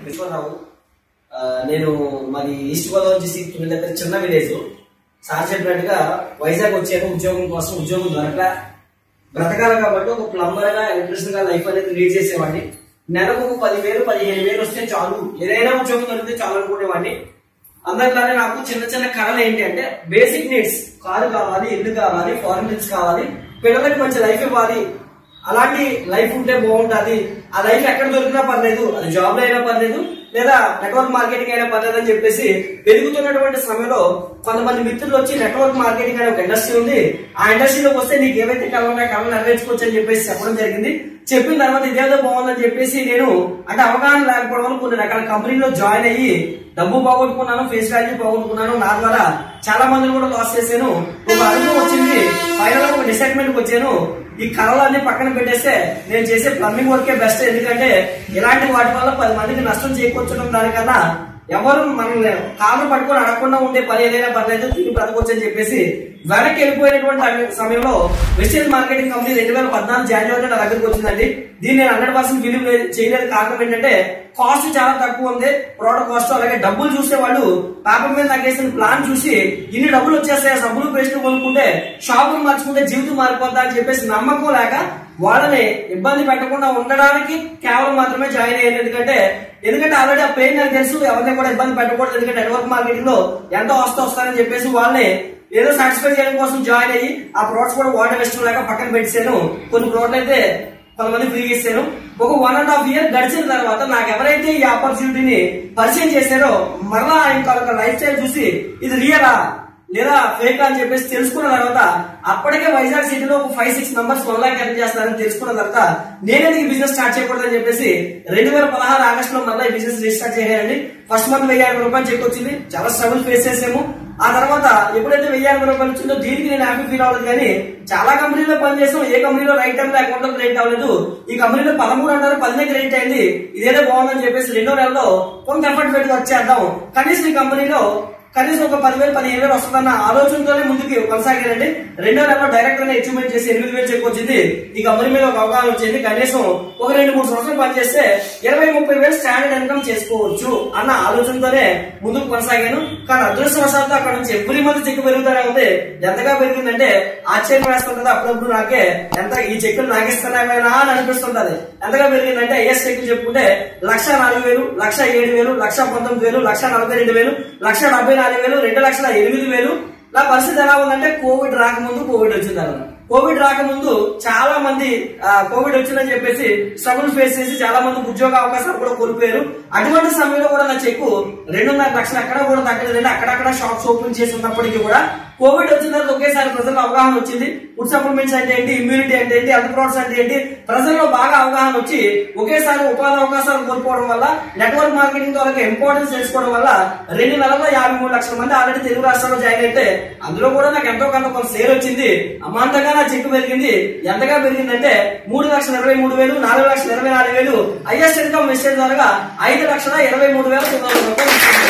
విశ్వరావు ఆ, నేను మాది ఈస్ట్ గోదావరి డిస్టిక్ తుని దగ్గర చిన్న విలేజ్ సార్ చెప్పినట్టుగా వైజాగ్ వచ్చాను ఉద్యోగం కోసం ఉద్యోగం దొరక బ్రతకాలి కాబట్టి ఒక ప్లంబర్ గా ఎలక్ట్రిషియన్ గా లైఫ్ అనేది లీడ్ చేసేవాడిని నెలకు ఒక పదివేలు పదిహేను వేలు వస్తే చాలు ఏదైనా ఉద్యోగం దొరికితే చాలు అనుకునేవాడిని అందరిలానే నాకు చిన్న చిన్న కళలు ఏంటి అంటే బేసిక్ నీడ్స్ కారు కావాలి ఇల్లు కావాలి ఫారెన్ ట్రిప్స్ కావాలి పిల్లలకి మంచి లైఫ్ ఇవ్వాలి అలాంటి లైఫ్ ఉంటే బాగుంటుంది ఆ లైఫ్ ఎక్కడ దొరికినా పర్లేదు అది జాబ్ లో అయినా పర్లేదు లేదా నెట్వర్క్ మార్కెటింగ్ అయినా పర్లేదు అని చెప్పేసి పెరుగుతున్నటువంటి సమయంలో కొంతమంది మిత్రులు వచ్చి నెట్వర్క్ మార్కెటింగ్ అనే ఒక ఇండస్ట్రీ ఉంది ఆ ఇండస్ట్రీలోకి వస్తే నీకు ఏవైతే కళలు ఉన్నాయో కళలు నెరవేర్చుకోవచ్చు అని చెప్పేసి చెప్పడం జరిగింది చెప్పిన తర్వాత ఇదేదో బాగుందని చెప్పేసి నేను అంటే అవగాహన లేకపోవడం వల్ల కొన్ని రకాల కంపెనీలో జాయిన్ అయ్యి డబ్బు పోగొట్టుకున్నాను ఫేస్ వాల్యూ పోగొట్టుకున్నాను నా ద్వారా చాలా మందిని కూడా లాస్ చేశాను ఒక అనుభవం వచ్చింది ఫైనల్ ఒక డిసైడ్మెంట్ వచ్చాను ఈ కళలన్నీ పక్కన పెట్టేస్తే నేను చేసే ప్లంబింగ్ వర్కే బెస్ట్ ఎందుకంటే ఇలాంటి వాటి వల్ల పది మందికి నష్టం చేకూర్చడం దానికన్నా ఎవరు మనల్ని కాళ్ళు పట్టుకొని అడగకుండా ఉండే పని ఏదైనా పర్లేదు తిరిగి బ్రతకొచ్చు అని చెప్పేసి వెనక్కి వెళ్ళిపోయినటువంటి ఆ సమయంలో వెస్టర్న్ మార్కెటింగ్ కంపెనీ రెండు వేల పద్నాలుగు జనవరి నా దగ్గరకు వచ్చిందండి దీన్ని నేను హండ్రెడ్ పర్సెంట్ బిలీవ్ చేయలేదు కారణం ఏంటంటే కాస్ట్ చాలా తక్కువ ఉంది ప్రోడక్ట్ కాస్ట్ అలాగే డబ్బులు చూసే వాళ్ళు పేపర్ మీద నాకు వేసిన ప్లాన్ చూసి ఇన్ని డబ్బులు వచ్చేస్తాయి సబ్బులు పేస్ట్ కొనుక్కుంటే షాపులు మార్చుకుంటే జీవితం మారిపోద్దా అని చెప్పేసి నమ్మకం లేక వాళ్ళని ఇబ్బంది పెట్టకుండా ఉండడానికి కేవలం మాత్రమే జాయిన్ అయ్యాను ఎందుకంటే ఎందుకంటే ఆల్రెడీ ఆ పెయిన్ నాకు తెలుసు ఎవరిని కూడా ఇబ్బంది పెట్టకూడదు ఎందుకంటే నెట్వర్క్ మార్కెటింగ్ లో ఎంతో వస్తూ వస్తారని చెప్పేసి వాళ్ళని ఏదో సాటిస్ఫై చేయడం కోసం జాయిన్ అయ్యి ఆ ప్రోడక్ట్స్ కూడా వాటర్ ఇష్టం లేక పక్కన పెట్టాను కొన్ని ప్రోడక్ట్ అయితే కొంతమంది ఫ్రీ ఇస్తాను ఒక వన్ అండ్ హాఫ్ ఇయర్ గడిచిన తర్వాత నాకు ఎవరైతే ఈ ఆపర్చునిటీని పరిచయం చేశారో మరలా ఆయన యొక్క లైఫ్ స్టైల్ చూసి ఇది రియలా లేదా ఫేక్ అని చెప్పేసి తెలుసుకున్న తర్వాత అప్పటికే వైజాగ్ సిటీలో ఒక five six members one lakh earn చేస్తారని తెలుసుకున్న తర్వాత నేనే ఈ బిజినెస్ స్టార్ట్ చేయకూడదని చెప్పేసి రెండు వేల పదహారు ఆగస్ట్ లో మళ్ళీ ఈ బిజినెస్ రిజిస్టార్ట్ చేయాలండి ఫస్ట్ మంత్ వెయ్యి యాభై రూపాయలు చెక్ వచ్చింది చాలా స్ట్రగుల్ ఫేస్ చేసాము ఆ తర్వాత ఎప్పుడైతే వెయ్యి యాభై రూపాయలు వచ్చిందో దీనికి నేను హ్యాపీ ఫీల్ అవ్వలేదు కానీ చాలా కంపెనీలో పనిచేసాం ఏ కంపెనీలో రైట్ టైం అకౌంట్ లో క్రెడిట్ అవ్వలేదు ఈ కంపెనీలో పదమూడు అంటారు పదినే క్రెడిట్ అయింది ఇదేదో బాగుందని చెప్పేసి రెండో నెలలో కొంత ఎఫర్ట్ పెట్టి వర్క్ చేద్దాం కనీసం ఈ కంపెనీలో కనీసం ఒక పదివేలు పదిహేను వేలు వస్తుందన్న ఆలోచనతోనే ముందుకు కొనసాగానండి రెండో నెలలో డైరెక్టర్ అచీవ్మెంట్ చేసి ఎనిమిది వేలు చెక్ వచ్చింది ఈ కంపెనీ మీద ఒక అవగాహన వచ్చింది కనీసం ఒక రెండు మూడు సంవత్సరాలు పనిచేస్తే ఇరవై ముప్పై వేలు స్టాండర్డ్ ఇన్కమ్ చేసుకోవచ్చు అన్న ఆలోచనతోనే ముందుకు కొనసాగాను కానీ అదృష్టవశాత్తు అక్కడ నుంచి ఎవ్రీ మంత్ చెక్ పెరుగుతూనే ఉంది ఎంతగా పెరిగిందంటే ఆశ్చర్యం వేస్తుంటది అప్పుడప్పుడు నాకే ఎంత ఈ చెక్కులు నాకిస్తున్నామేనా అని అనిపిస్తుంటది ఎంతగా పెరిగిందంటే ఐఎస్ చెక్కులు చెప్పుకుంటే లక్ష నాలుగు వేలు లక్ష ఏడు వేలు లక్ష పంతొమ్మిది వేలు లక్ష నలభై రెండు వేలు లక్ష డెబ్బై నాలుగు వేలు రెండు లక్షల ఎనిమిది వేలు నా పరిస్థితి ఎలా ఉందంటే కోవిడ్ రాకముందు కోవిడ్ వచ్చింది అన్నమాట కోవిడ్ రాకముందు చాలా మంది ఆ, కోవిడ్ వచ్చిందని చెప్పేసి స్ట్రగుల్ ఫేస్ చేసి చాలా మంది ఉద్యోగ అవకాశాలు కూడా కోల్పోయారు అటువంటి సమయంలో కూడా నా చెక్కు రెండున్నర లక్షలు ఎక్కడ కూడా తగ్గలేదండి అక్కడక్కడ షాప్స్ ఓపెన్ చేసి ఉన్నప్పటికీ కూడా కోవిడ్ వచ్చిన తర్వాత ఒకేసారి ప్రజల్లో అవగాహన వచ్చింది ఫుడ్ సప్లిమెంట్స్ అంటే ఏంటి ఇమ్యూనిటీ అంటే ఏంటి హెల్త్ ప్రొడక్ట్స్ అంటే ఏంటి ప్రజల్లో బాగా అవగాహన వచ్చి ఒకేసారి ఉపాధి అవకాశాలు కోల్పోవడం వల్ల నెట్వర్క్ మార్కెటింగ్ ద్వారా ఇంపార్టెన్స్ తెలుసుకోవడం వల్ల రెండు నెలల్లో యాభై మూడు లక్షల మంది ఆల్రెడీ తెలుగు రాష్ట్రాల్లో జాయిన్ అయితే అందులో కూడా నాకు ఎంతో కొంత కొంత సేల్ వచ్చింది అమాంతంగా నా చెక్కు పెరిగింది ఎంతగా పెరిగిందంటే మూడు లక్షల ఇరవై మూడు వేలు నాలుగు లక్షల ఇరవై నాలుగు వేలు హైయెస్ట్ ఇన్కమ్ మెసేజ్ ద్వారా ఐదు లక్షల ఇరవై మూడు వేల తొమ్మిది వందల రూపాయలు వచ్చింది.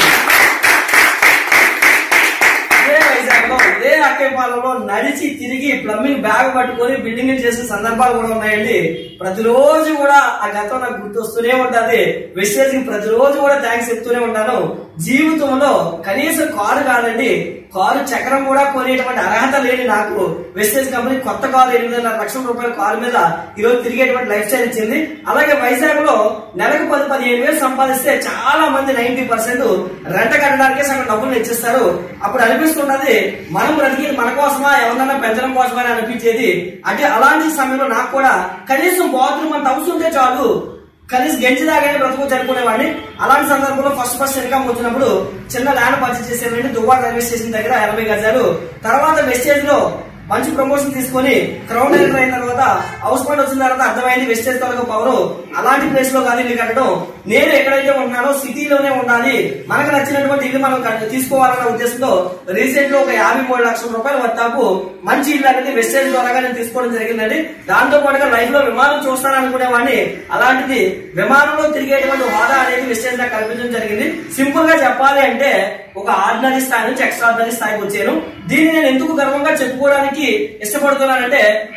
ఇదే వైజాగ్ లో ఇదే అక్కేపాలలో నడిచి తిరిగి ప్లంబింగ్ బ్యాగ్ పట్టుకొని బిల్డింగ్ చేసిన సందర్భాలు కూడా ఉన్నాయండి ప్రతిరోజు కూడా ఆ గతం నాకు గుర్తొస్తూనే ఉంటది వెస్టేజ్ కి ప్రతిరోజు కూడా థ్యాంక్స్ చెప్తూనే ఉంటాను జీవితంలో కనీసం కారు కాదండి కారు చక్రం కూడా కొనేటువంటి అర్హత లేని నాకు వెస్టేజ్ కంపెనీ కొత్త కారు ఎనిమిదిన్నర లక్షల రూపాయల కారు మీద ఈ రోజు తిరిగేటువంటి లైఫ్ స్టైల్ ఇచ్చింది అలాగే వైజాగ్ లో నెలకు పది పదిహేను వేలు సంపాదిస్తే చాలా మంది నైన్టీ పర్సెంట్ రెంట కట్టడానికే సగం డబ్బులు ఇచ్చేస్తారు అప్పుడు అనిపిస్తున్నది మనం బ్రతికి మన కోసమా ఎవరినైనా పెంచడం కోసమా అని అనిపించేది అంటే అలాంటి సమయంలో నాకు కూడా కనీసం బాత్రూమ్ అంత అవసరం ఉంటే చాలు కనీసం గెంచి దాగానే బ్రతుకోవచ్చు అనుకునేవాడిని అలాంటి సందర్భంలో ఫస్ట్ ఫస్ట్ ఇన్కమ్ వచ్చినప్పుడు చిన్న ల్యాండ్ పర్చేస్ చేసేవాడిని దువ్వాడ రైల్వే స్టేషన్ దగ్గర ఎనభై గజాలు తర్వాత వెస్టేజ్ లో మంచి ప్రమోషన్ తీసుకొని క్రౌన్ డైరెక్టర్ అయిన తర్వాత హౌస్ ఫండ్ వచ్చిన తర్వాత అర్థమైంది వెస్టేజ్ తరగ పవర్ అలాంటి ప్లేస్ లో కాదు ఇల్లు కట్టడం నేను ఎక్కడైతే ఉంటున్నానో సిటీలోనే ఉండాలి మనకు నచ్చినటువంటి ఇల్లు మనం కట్- తీసుకోవాలన్న ఉద్దేశంతో రీసెంట్ లో ఒక యాభై మూడు లక్షల రూపాయల వత్తాపు మంచి ఇల్లు అనేది వెస్టేజ్ ద్వారా నేను తీసుకోవడం జరిగిందండి దాంతో పాటుగా లైఫ్ లో విమానం చూస్తాను అనుకునేవాడిని అలాంటిది విమానంలో తిరిగేటువంటి హోదా అనేది వెస్టేజ్ నాకు కల్పించడం జరిగింది సింపుల్ గా చెప్పాలి అంటే ఒక ఆర్డినరీ స్థాయి నుంచి ఎక్స్ట్రాడినరీ స్థాయికి వచ్చాను దీన్ని నేను ఎందుకు గర్వంగా చెప్పుకోవడానికి ఇష్టపడుతున్నానంటే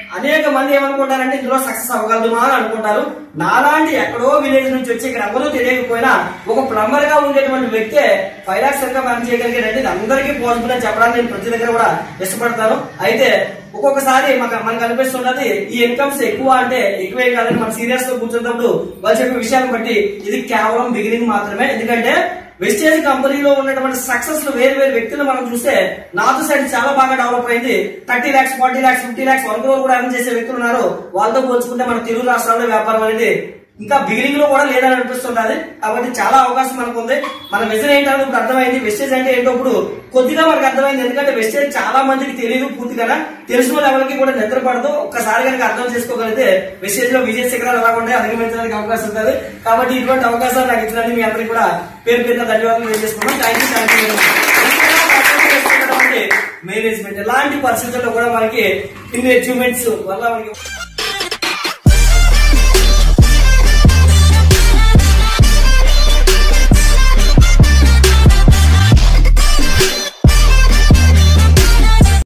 అనేక మంది ఏమనుకుంటారంటే ఇందులో సక్సెస్ అవ్వగలదుమా అని అనుకుంటారు నాలాంటి ఎక్కడో విలేజ్ నుంచి వచ్చి ఇక్కడ ఎవరూ తెలియకపోయినా ఒక ప్లంబర్ గా ఉండేటువంటి వ్యక్తే ఫైవ్ లాక్స్ వరకు మనం చేయగలిగేది అందరికీ పాసిబుల్ అని చెప్పడానికి నేను ప్రతి దగ్గర కూడా ఇష్టపడతాను అయితే ఒక్కొక్కసారి మాకు మనకు అనిపిస్తుంటది ఈ ఇన్కమ్స్ ఎక్కువ అంటే ఎక్కువే కాదని మనం సీరియస్ గా కూర్చున్నప్పుడు వాళ్ళు చెప్పే విషయాన్ని బట్టి ఇది కేవలం బిగినింగ్ మాత్రమే ఎందుకంటే వెస్టేజ్ కంపెనీలో ఉన్నటువంటి సక్సెస్ వేరు వేరు వ్యక్తులు మనం చూస్తే నార్త్ సైడ్ చాలా బాగా డెవలప్ అయింది thirty lakhs forty lakhs fifty lakhs one crore కూడా ఎర్న్ చేసే వ్యక్తులు ఉన్నారు వాళ్ళతో పోల్చుకుంటే మన తెలుగు రాష్ట్రాల్లో వ్యాపారం అనేది ఇంకా బిగినింగ్ లో కూడా లేదని అనిపిస్తుంటది కాబట్టి చాలా అవకాశం మనకు ఉంది మన విజన్ ఏంటో ఇప్పుడు అర్థమైంది వెస్టేజ్ అంటే ఏంటో ఇప్పుడు కొద్దిగా మనకు అర్థమైంది ఎందుకంటే వెస్టేజ్ చాలా మందికి తెలియదు పూర్తిగా తెలిసిన ఎవరికి కూడా నిద్రపడదు ఒక్కసారి కనుక అర్థం చేసుకోగలిగితే వెస్టేజ్ లో విజయ శిఖరాలు ఎలా ఉంటాయి అధిగమించడానికి అవకాశం ఉంటుంది కాబట్టి ఇటువంటి అవకాశాలు నాకు ఇచ్చినందుకు మీ అందరికీ కూడా పేరు పేరున ధన్యవాదాలు తెలియజేసుకున్నాం thank you thank you management ఎలాంటి పరిస్థితుల్లో కూడా మనకి ఇన్ని అచీవ్మెంట్స్ వల్ల మనకి